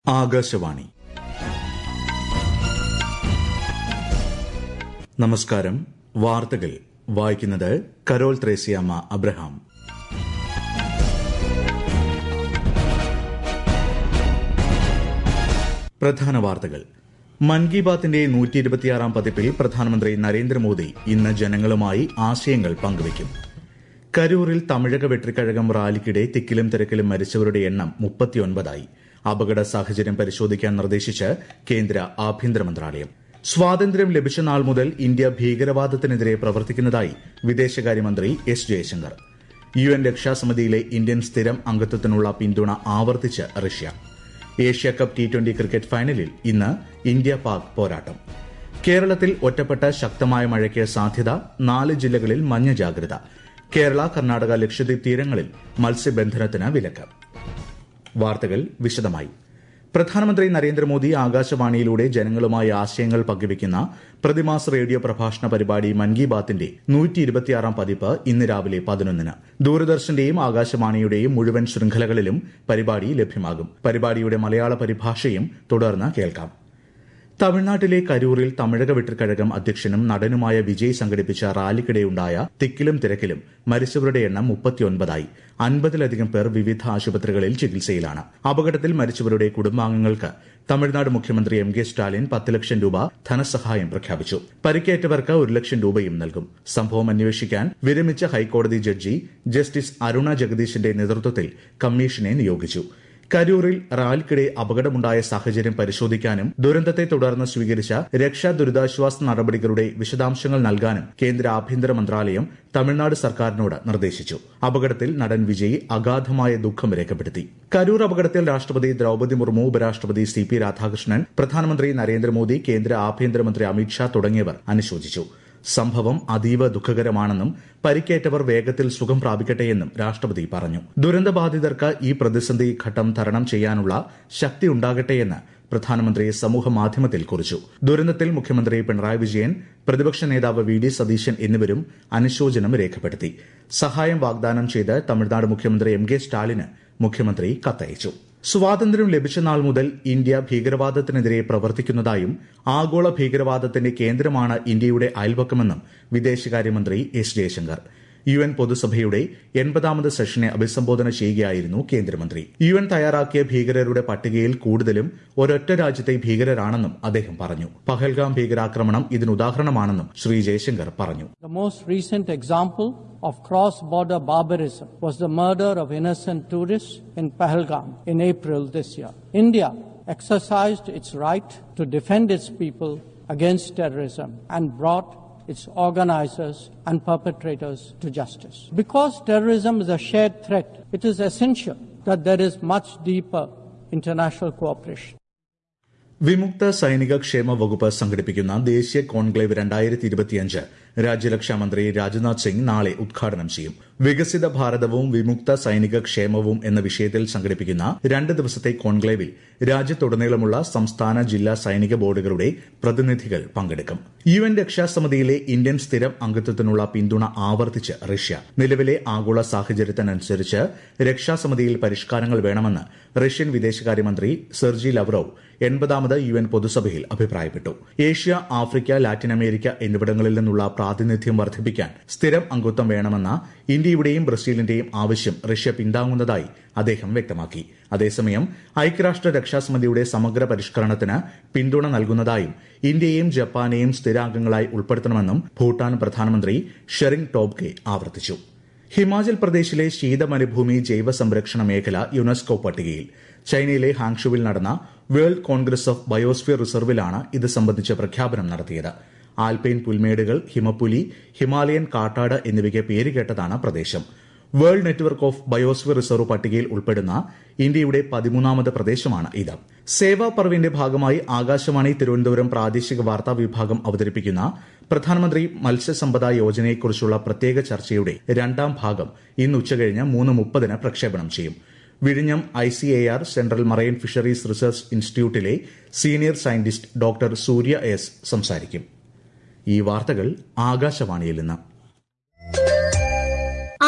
ആകാശവാണി നമസ്കാരം വാർത്തകൾ വായിക്കുന്നത് കരോൾ ത്രേസ്യാമ്മ അബ്രഹാം പ്രധാന വാർത്തകൾ മൻ കി ബാത്തിന്റെ നൂറ്റി ഇരുപത്തിയാറാം പതിപ്പിൽ പ്രധാനമന്ത്രി നരേന്ദ്രമോദി ഇന്ന് ജനങ്ങളുമായി ആശയങ്ങൾ പങ്കുവയ്ക്കും കരൂരിൽ തമിഴക വെട്രിക്കഴകം റാലിക്കിടെ തിക്കിലും തിരക്കിലും മരിച്ചവരുടെ എണ്ണം മുപ്പത്തിയൊൻപതായി അപകട സാഹചര്യം പരിശോധിക്കാൻ നിർദ്ദേശിച്ച് കേന്ദ്ര ആഭ്യന്തര മന്ത്രാലയം സ്വാതന്ത്ര്യം ലഭിച്ച നാൾ മുതൽ ഇന്ത്യ ഭീകരവാദത്തിനെതിരെ പ്രവർത്തിക്കുന്നതായി വിദേശകാര്യമന്ത്രി എസ് ജയശങ്കർ യു എൻ രക്ഷാസമിതിയിലെ ഇന്ത്യൻ സ്ഥിരം അംഗത്വത്തിനുള്ള പിന്തുണ ആവർത്തിച്ച് Russia Asia cup T twenty cricket ഫൈനലിൽ ഇന്ന് ഇന്ത്യ പാക് പോരാട്ടം കേരളത്തിൽ ഒറ്റപ്പെട്ട ശക്തമായ മഴയ്ക്ക് സാധ്യത നാല് ജില്ലകളിൽ മഞ്ഞ ജാഗ്രത കേരള കർണാടക ലക്ഷദ്വീപ് തീരങ്ങളിൽ മത്സ്യബന്ധനത്തിന് വിലക്ക് വാർത്തകൾ വിശദമായി പ്രധാനമന്ത്രി നരേന്ദ്രമോദി ആകാശവാണിയിലൂടെ ജനങ്ങളുമായി ആശയങ്ങൾ പങ്കുവയ്ക്കുന്ന പ്രതിമാസ റേഡിയോ പ്രഭാഷണ പരിപാടി മൻ കി ബാത്തിന്റെ നൂറ്റി ഇരുപത്തിയാറാം പതിപ്പ് ഇന്ന് രാവിലെ പതിനൊന്നിന് ദൂരദർശന്റെയും ആകാശവാണിയുടെയും മുഴുവൻ ശൃംഖലകളിലും പരിപാടി ലഭ്യമാകും പരിപാടിയുടെ മലയാള പരിഭാഷയും തുടർന്ന് കേൾക്കാം തമിഴ്നാട്ടിലെ കരൂറിൽ തമിഴക വെട്ടിക്കഴകം അധ്യക്ഷനും നടനുമായ വിജയ് സംഘടിപ്പിച്ച റാലിക്കിടെയുണ്ടായ തിക്കിലും തിരക്കിലും മരിച്ചവരുടെ എണ്ണം മുപ്പത്തിയൊൻപതായി അൻപതിലധികം പേർ വിവിധ ആശുപത്രികളിൽ ചികിത്സയിലാണ് അപകടത്തിൽ മരിച്ചവരുടെ കുടുംബാംഗങ്ങൾക്ക് തമിഴ്നാട് മുഖ്യമന്ത്രി എം കെ സ്റ്റാലിൻ പത്ത് ലക്ഷം രൂപ ധനസഹായം പ്രഖ്യാപിച്ചു പരിക്കേറ്റവർക്ക് ഒരു ലക്ഷം രൂപയും നൽകും സംഭവം അന്വേഷിക്കാൻ വിരമിച്ച ഹൈക്കോടതി ജഡ്ജി ജസ്റ്റിസ് അരുണ ജഗദീശിന്റെ നേതൃത്വത്തിൽ കമ്മീഷനെ നിയോഗിച്ചു കരൂറിൽ റാലിക്കിടെ അപകടമുണ്ടായ സാഹചര്യം പരിശോധിക്കാനും ദുരന്തത്തെ തുടർന്ന് സ്വീകരിച്ച രക്ഷാ ദുരിതാശ്വാസ നടപടികളുടെ വിശദാംശങ്ങൾ നൽകാനും കേന്ദ്ര ആഭ്യന്തര മന്ത്രാലയം തമിഴ്നാട് സർക്കാരിനോട് നിർദ്ദേശിച്ചു അപകടത്തിൽ നടൻ വിജയ് അഗാധമായ ദുഃഖം രേഖപ്പെടുത്തി കരൂർ അപകടത്തിൽ രാഷ്ട്രപതി ദ്രൌപദി മുർമു ഉപരാഷ്ട്രപതി സി പി രാധാകൃഷ്ണൻ പ്രധാനമന്ത്രി നരേന്ദ്രമോദി കേന്ദ്ര ആഭ്യന്തരമന്ത്രി അമിത്ഷാ തുടങ്ങിയവർ അനുശോചിച്ചു സംഭവം അതീവ ദുഃഖകരമാണെന്നും പരിക്കേറ്റവർ വേഗത്തിൽ സുഖം പ്രാപിക്കട്ടെയെന്നും രാഷ്ട്രപതി പറഞ്ഞു ദുരന്തബാധിതർക്ക് ഈ പ്രതിസന്ധി ഘട്ടം തരണം ചെയ്യാനുള്ള ശക്തി ഉണ്ടാകട്ടെയെന്ന് പ്രധാനമന്ത്രി സമൂഹ മാധ്യമത്തിൽ കുറിച്ചു ദുരന്തത്തിൽ മുഖ്യമന്ത്രി പിണറായി വിജയൻ പ്രതിപക്ഷ നേതാവ് വി ഡി സതീശൻ എന്നിവരും അനുശോചനം രേഖപ്പെടുത്തി സഹായം വാഗ്ദാനം ചെയ്ത് തമിഴ്നാട് മുഖ്യമന്ത്രി എം കെ സ്റ്റാലിന് മുഖ്യമന്ത്രി കത്തയച്ചു സ്വാതന്ത്ര്യം ലഭിച്ച നാൾ മുതൽ ഇന്ത്യ ഭീകരവാദത്തിനെതിരെ പ്രവർത്തിക്കുന്നതായും ആഗോള ഭീകരവാദത്തിന്റെ കേന്ദ്രമാണ് ഇന്ത്യയുടെ അയൽപക്കമെന്നും വിദേശകാര്യമന്ത്രി എസ് ജയശങ്കർ യു എൻ പൊതുസഭയുടെ എൺപതാമത് സെഷനെ അഭിസംബോധന ചെയ്യുകയായിരുന്നു കേന്ദ്രമന്ത്രി യു എൻ തയ്യാറാക്കിയ ഭീകരരുടെ പട്ടികയിൽ കൂടുതലും ഒരൊറ്റ രാജ്യത്തെ ഭീകരരാണെന്നും അദ്ദേഹം പറഞ്ഞു പഹൽഗാം ഭീകരാക്രമണം ഇതിനുദാഹരണമാണെന്നും ശ്രീ ജയശങ്കർ പറഞ്ഞു The most recent example of cross-border barbarism was the murder of innocent tourists in Pahalgam in April this year. India exercised its right to defend its people against terrorism and brought its organizers and perpetrators to justice. Because terrorism is a shared threat, it is essential that there is much deeper international cooperation. വിമുക്ത സൈനിക ക്ഷേമ വകുപ്പ് സംഘടിപ്പിക്കുന്ന ദേശീയ conclave രണ്ടായിരത്തി ഇരുപത്തിയഞ്ച് രാജ്യരക്ഷാമന്ത്രി രാജ്നാഥ് സിംഗ് നാളെ ഉദ്ഘാടനം ചെയ്യും വികസിത ഭാരതവും വിമുക്ത സൈനിക ക്ഷേമവും എന്ന വിഷയത്തിൽ സംഘടിപ്പിക്കുന്ന രണ്ട് ദിവസത്തെ കോൺക്ലേവിൽ രാജ്യത്തുടനീളമുള്ള സംസ്ഥാന ജില്ലാ സൈനിക ബോർഡുകളുടെ പ്രതിനിധികൾ പങ്കെടുക്കും യു എൻ രക്ഷാസമിതിയിലെ ഇന്ത്യൻ സ്ഥിരം അംഗത്വത്തിനുള്ള പിന്തുണ ആവർത്തിച്ച് റഷ്യ നിലവിലെ ആഗോള സാഹചര്യത്തിനനുസരിച്ച് രക്ഷാസമിതിയിൽ പരിഷ്കാരങ്ങൾ വേണമെന്ന് റഷ്യൻ വിദേശകാര്യമന്ത്രി സെർജി ലവ്റോവ് എൺപതാമത് യു എൻ പൊതുസഭയിൽ അഭിപ്രായപ്പെട്ടു ഏഷ്യ ആഫ്രിക്ക ലാറ്റിൻ അമേരിക്ക എന്നിവിടങ്ങളിൽ നിന്നുള്ള പ്രാതിനിധ്യം വർദ്ധിപ്പിക്കാൻ സ്ഥിരം അംഗത്വം വേണമെന്ന ഇന്ത്യയുടെയും ബ്രസീലിന്റെയും ആവശ്യം റഷ്യ പിന്താങ്ങുന്നതായി അദ്ദേഹം വ്യക്തമാക്കി അതേസമയം ഐക്യരാഷ്ട്ര രക്ഷാസമിതിയുടെ സമഗ്ര പരിഷ്കരണത്തിന് പിന്തുണ നൽകുന്നതായും ഇന്ത്യയെയും ജപ്പാനെയും സ്ഥിരാംഗങ്ങളായി ഉൾപ്പെടുത്തണമെന്നും ഭൂട്ടാൻ പ്രധാനമന്ത്രി ഷെറിംഗ് ടോബ്ഗെ ആവർത്തിച്ചു ഹിമാചൽ പ്രദേശിലെ ശീതമരുഭൂമി ജൈവ സംരക്ഷണ മേഖല യുനെസ്കോ പട്ടികയിൽ ചൈനയിലെ ഹാങ്ഷുവിൽ നടന്ന വേൾഡ് കോൺഗ്രസ് ഓഫ് ബയോസ്ഫിയർ റിസർവിലാണ് ഇത് സംബന്ധിച്ച പ്രഖ്യാപനം നടത്തിയത് ആൽപൈൻ പുൽമേടുകൾ ഹിമപ്പുലി ഹിമാലയൻ കാട്ടാട് എന്നിവയ്ക്ക് പേരുകേട്ടതാണ് പ്രദേശം world network of biosphere reserve പട്ടികയിൽ ഉൾപ്പെടുന്ന ഇന്ത്യയുടെ പതിമൂന്നാമത് പ്രദേശമാണ് ഇത് സേവാ പർവിന്റെ ഭാഗമായി ആകാശവാണി തിരുവനന്തപുരം പ്രാദേശിക വാർത്താ വിഭാഗം അവതരിപ്പിക്കുന്ന പ്രധാനമന്ത്രി മത്സ്യസമ്പദ യോജനയെക്കുറിച്ചുള്ള പ്രത്യേക ചർച്ചയുടെ രണ്ടാം ഭാഗം ഇന്ന് ഉച്ചകഴിഞ്ഞ് മൂന്ന് മുപ്പതിന് പ്രക്ഷേപണം ചെയ്യും വിഴിഞ്ഞം I C A R central marine fisheries research ഇൻസ്റ്റിറ്റ്യൂട്ടിലെ senior scientist doctor Surya S സംസാരിക്കും ഈ വാർത്തകൾ ആകാശവാണിയിൽ നിന്ന്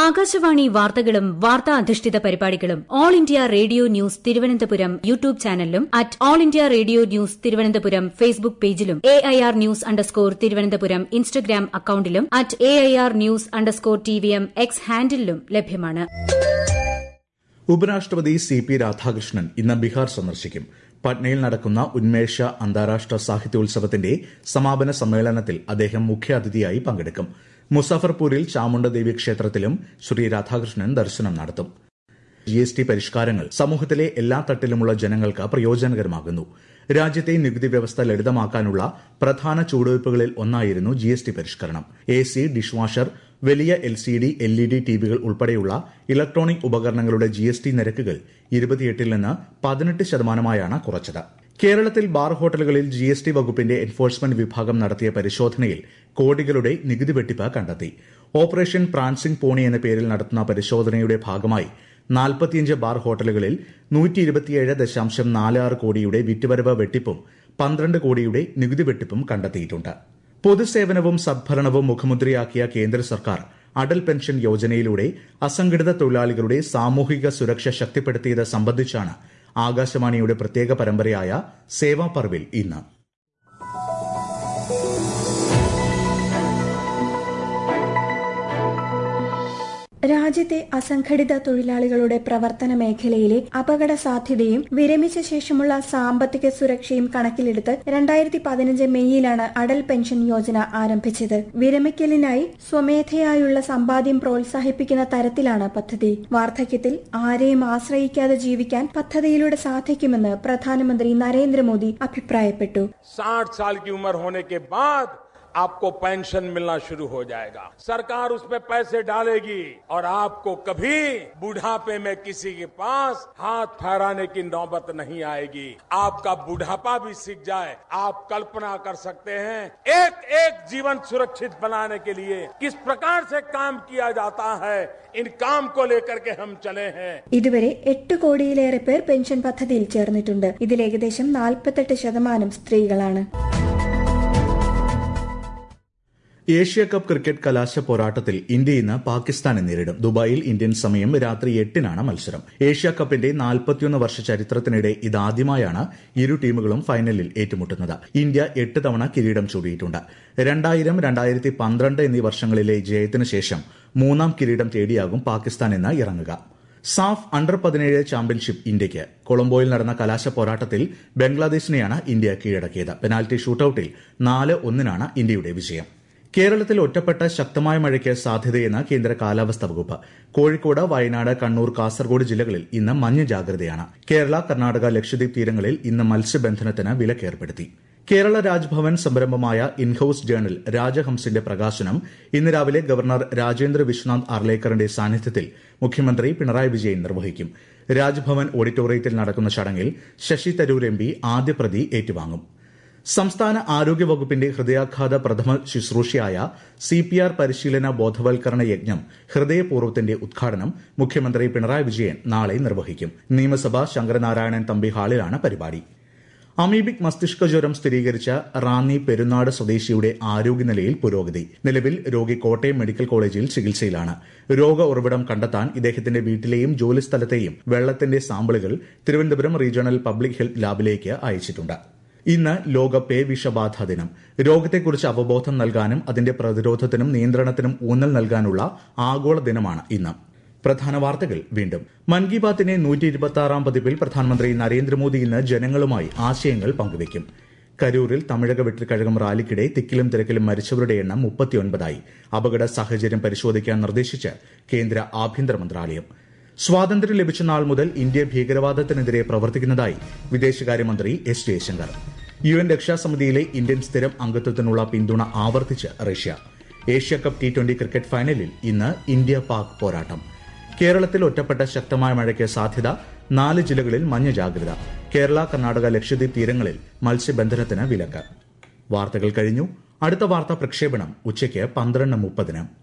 ആകാശവാണി വാർത്തകളും വാർത്താ അധിഷ്ഠിത പരിപാടികളും all India radio news Thiruvananthapuram YouTube ചാനലിലും at all India radio news Thiruvananthapuram Facebook പേജിലും A I R news underscore Thiruvananthapuram Instagram അക്കൌണ്ടിലും at A I R news underscore T V M X ഹാൻഡിലും ലഭ്യമാണ് ഉപരാഷ്ട്രപതി സി പി രാധാകൃഷ്ണൻ ഇന്ന് ബീഹാർ സന്ദർശിക്കും പട്നയിൽ നടക്കുന്ന ഉന്മേഷ അന്താരാഷ്ട്ര സാഹിത്യോത്സവത്തിന്റെ സമാപന സമ്മേളനത്തിൽ അദ്ദേഹം മുഖ്യാതിഥിയായി പങ്കെടുക്കും മുസാഫർപൂരിൽ ചാമുണ്ഡദേവി ക്ഷേത്രത്തിലും ശ്രീ രാധാകൃഷ്ണൻ ദർശനം നടത്തും ജി എസ് ടി പരിഷ്കാരങ്ങൾ സമൂഹത്തിലെ എല്ലാ തട്ടിലുമുള്ള ജനങ്ങൾക്ക് പ്രയോജനകരമാകുന്നു രാജ്യത്തെ നികുതി വ്യവസ്ഥ ലളിതമാക്കാനുള്ള പ്രധാന ചുവടുവയ്പ്പുകളിൽ ഒന്നായിരുന്നു ജി എസ് ടി പരിഷ്കരണം എ സി ഡിഷ് വാഷർ വലിയ L C D L E D ടിവികൾ ഉൾപ്പെടെയുള്ള ഇലക്ട്രോണിക് ഉപകരണങ്ങളുടെ ജി എസ് ടി നിരക്കുകൾ ഇരുപത്തിയെട്ടിൽ നിന്ന് പതിനെട്ട് ശതമാനമായാണ് കുറച്ചത് കേരളത്തിൽ ബാർ ഹോട്ടലുകളിൽ ജി എസ് ടി വകുപ്പിന്റെ എൻഫോഴ്സ്മെന്റ് വിഭാഗം നടത്തിയ പരിശോധനയിൽ കോടികളുടെ നികുതി വെട്ടിപ്പ് കണ്ടെത്തി ഓപ്പറേഷൻ പ്രാൻസിംഗ് പോണി എന്ന പേരിൽ നടത്തുന്ന പരിശോധനയുടെ ഭാഗമായി നാൽപ്പത്തിയഞ്ച് ബാർ ഹോട്ടലുകളിൽ നൂറ്റി ഇരുപത്തിയേഴ് ദശാംശം നാല് ആറ് കോടിയുടെ വിറ്റുവരവ് വെട്ടിപ്പും പന്ത്രണ്ട് കോടിയുടെ നികുതി വെട്ടിപ്പും കണ്ടെത്തിയിട്ടുണ്ട് പൊതുസേവനവും സദ്ഭരണവും മുഖമുദ്രയാക്കിയ കേന്ദ്ര സർക്കാർ അടൽ പെൻഷൻ യോജനയിലൂടെ അസംഘടിത തൊഴിലാളികളുടെ സാമൂഹിക സുരക്ഷ ശക്തിപ്പെടുത്തിയത് സംബന്ധിച്ചാണ് ആകാശവാണിയുടെ പ്രത്യേക പരമ്പരയായ സേവാ പർവിൽ ഇന്ന് രാജ്യത്തെ അസംഘടിത തൊഴിലാളികളുടെ പ്രവർത്തന മേഖലയിലെ അപകട സാധ്യതയും വിരമിച്ച ശേഷമുള്ള സാമ്പത്തിക സുരക്ഷയും കണക്കിലെടുത്ത് രണ്ടായിരത്തി പതിനഞ്ച് മെയ്യിലാണ് അടൽ പെൻഷൻ യോജന ആരംഭിച്ചത് വിരമിക്കലിനായി സ്വമേധയായുള്ള സമ്പാദ്യം പ്രോത്സാഹിപ്പിക്കുന്ന തരത്തിലാണ് പദ്ധതി വാർദ്ധക്യത്തിൽ ആരെയും ആശ്രയിക്കാതെ ജീവിക്കാൻ പദ്ധതിയിലൂടെ സാധിക്കുമെന്ന് പ്രധാനമന്ത്രി നരേന്ദ്രമോദി അഭിപ്രായപ്പെട്ടു साठ साल की उम्र होने के बाद आपको पेंशन मिलना शुरू हो जाएगा सरकार उसमें पैसे डालेगी और आपको कभी बुढ़ापे में किसी के पास हाथ फहराने की नौबत नहीं आएगी आपका बुढ़ापा भी सीख जाए आप कल्पना कर सकते हैं एक एक जीवन सुरक्षित बनाने के लिए किस प्रकार से काम किया जाता है इन काम को लेकर के हम चले हैं ഇതുവരെ എട്ട് കോടിയിലേറെ പേർ പെൻഷൻ പദ്ധതിയിൽ ചേർന്നിട്ടുണ്ട് ഇതിൽ ഏകദേശം നാൽപ്പത്തെട്ട് ശതമാനം സ്ത്രീകളാണ് ഏഷ്യ കപ്പ് ക്രിക്കറ്റ് കലാശ പോരാട്ടത്തിൽ ഇന്ത്യ ഇന്ന് പാകിസ്ഥാനെ നേരിടും ദുബായിൽ ഇന്ത്യൻ സമയം രാത്രി എട്ടിനാണ് മത്സരം ഏഷ്യ കപ്പിന്റെ നാൽപ്പത്തിയൊന്ന് വർഷ ചരിത്രത്തിനിടെ ഇതാദ്യമായാണ് ഇരു ടീമുകളും ഫൈനലിൽ ഏറ്റുമുട്ടുന്നത് ഇന്ത്യ എട്ട് തവണ കിരീടം ചൂടിയിട്ടുണ്ട് രണ്ടായിരം രണ്ടായിരത്തി പന്ത്രണ്ട് എന്നീ വർഷങ്ങളിലെ ജയത്തിനു ശേഷം മൂന്നാം കിരീടം തേടിയാകും പാകിസ്ഥാൻ ഇന്ന് ഇറങ്ങുക സാഫ് അണ്ടർ പതിനേഴ് ചാമ്പ്യൻഷിപ്പ് ഇന്ത്യയ്ക്ക് കൊളംബോയിൽ നടന്ന കലാശ പോരാട്ടത്തിൽ ബംഗ്ലാദേശിനെയാണ് ഇന്ത്യ കീഴടക്കിയത് പെനാൽറ്റി ഷൂട്ടൌട്ടിൽ നാല് ഒന്നിനാണ് ഇന്ത്യയുടെ വിജയം കേരളത്തിൽ ഒറ്റപ്പെട്ട ശക്തമായ മഴയ്ക്ക് സാധ്യതയെന്ന് കേന്ദ്ര കാലാവസ്ഥാ വകുപ്പ് കോഴിക്കോട് വയനാട് കണ്ണൂർ കാസർഗോഡ് ജില്ലകളിൽ ഇന്ന് മഞ്ഞ ജാഗ്രതയാണ് കേരള കർണാടക ലക്ഷദ്വീപ് തീരങ്ങളിൽ ഇന്ന് മത്സ്യബന്ധനത്തിന് വിലക്കേർപ്പെടുത്തി കേരള രാജ്ഭവൻ സംരംഭമായ ഇൻഹൌസ് ജേണൽ രാജഹംസിന്റെ പ്രകാശനം ഇന്ന് രാവിലെ ഗവർണർ രാജേന്ദ്ര വിശ്വനാഥ് അർലേക്കറിന്റെ സാന്നിധ്യത്തിൽ മുഖ്യമന്ത്രി പിണറായി വിജയൻ നിർവഹിക്കും രാജ്ഭവൻ ഓഡിറ്റോറിയത്തിൽ നടക്കുന്ന ചടങ്ങിൽ ശശി തരൂർ എം പി ആദ്യ പ്രതി ഏറ്റുവാങ്ങും സംസ്ഥാന ആരോഗ്യ വകുപ്പിന്റെ ഹൃദയാഘാത പ്രഥമ ശുശ്രൂഷയായ സി പി ആർ പരിശീലന ബോധവൽക്കരണ യജ്ഞം ഹൃദയപൂർവ്വത്തിന്റെ ഉദ്ഘാടനം മുഖ്യമന്ത്രി പിണറായി വിജയൻ നാളെ നിർവഹിക്കും നിയമസഭ ശങ്കരനാരായണൻ തമ്പി ഹാളിലാണ് പരിപാടി അമീബിക് മസ്തിഷ്ക ജ്വരം സ്ഥിരീകരിച്ച റാന്നി പെരുന്നാട് സ്വദേശിയുടെ ആരോഗ്യനിലയിൽ പുരോഗതി നിലവിൽ രോഗി കോട്ടയം മെഡിക്കൽ കോളേജിൽ ചികിത്സയിലാണ് രോഗ ഉറവിടം കണ്ടെത്താൻ ഇദ്ദേഹത്തിന്റെ വീട്ടിലെയും ജോലിസ്ഥലത്തെയും വെള്ളത്തിന്റെ സാമ്പിളുകൾ തിരുവനന്തപുരം റീജിയണൽ പബ്ലിക് ഹെൽത്ത് ലാബിലേക്ക് അയച്ചിട്ടുണ്ട് ഇന്ന് ലോക പേ വിഷബാധ ദിനം രോഗത്തെക്കുറിച്ച് അവബോധം നൽകാനും അതിന്റെ പ്രതിരോധത്തിനും നിയന്ത്രണത്തിനും ഊന്നൽ നൽകാനുള്ള ആഗോള ദിനമാണ് ഇന്ന് പ്രധാന വാർത്തകൾ വീണ്ടും മൻ കി ബാത്തിന്റെ നൂറ്റി ഇരുപത്തി ആറാം പതിപ്പിൽ പ്രധാനമന്ത്രി നരേന്ദ്രമോദി ഇന്ന് ജനങ്ങളുമായി ആശയങ്ങൾ പങ്കുവയ്ക്കും കരൂരിൽ തമിഴക വെട്ടിക്കഴകം റാലിക്കിടെ തിക്കിലും തിരക്കിലും മരിച്ചവരുടെ എണ്ണം മുപ്പത്തിയൊൻപതായി അപകട സാഹചര്യം പരിശോധിക്കാൻ നിർദ്ദേശിച്ച് കേന്ദ്ര ആഭ്യന്തര മന്ത്രാലയം സ്വാതന്ത്ര്യം ലഭിച്ച നാൾ മുതൽ ഇന്ത്യ ഭീകരവാദത്തിനെതിരെ പ്രവർത്തിക്കുന്നതായി വിദേശകാര്യമന്ത്രി എസ് ജയശങ്കർ യു എൻ രക്ഷാസമിതിയിലെ ഇന്ത്യൻ സ്ഥിരം അംഗത്വത്തിനുള്ള പിന്തുണ ആവർത്തിച്ച് Russia Asia cup T twenty cricket ഫൈനലിൽ ഇന്ന് ഇന്ത്യ പാക് പോരാട്ടം കേരളത്തിൽ ഒറ്റപ്പെട്ട ശക്തമായ മഴയ്ക്ക് സാധ്യത നാല് ജില്ലകളിൽ മഞ്ഞ ജാഗ്രത കേരള കർണാടക ലക്ഷദ്വീപ് തീരങ്ങളിൽ മത്സ്യബന്ധനത്തിന് വിലക്ക് വാർത്തകൾ കഴിഞ്ഞു അടുത്ത വാർത്താ പ്രക്ഷേപണം ഉച്ചയ്ക്ക് പന്ത്രണ്ട് മുപ്പതിന്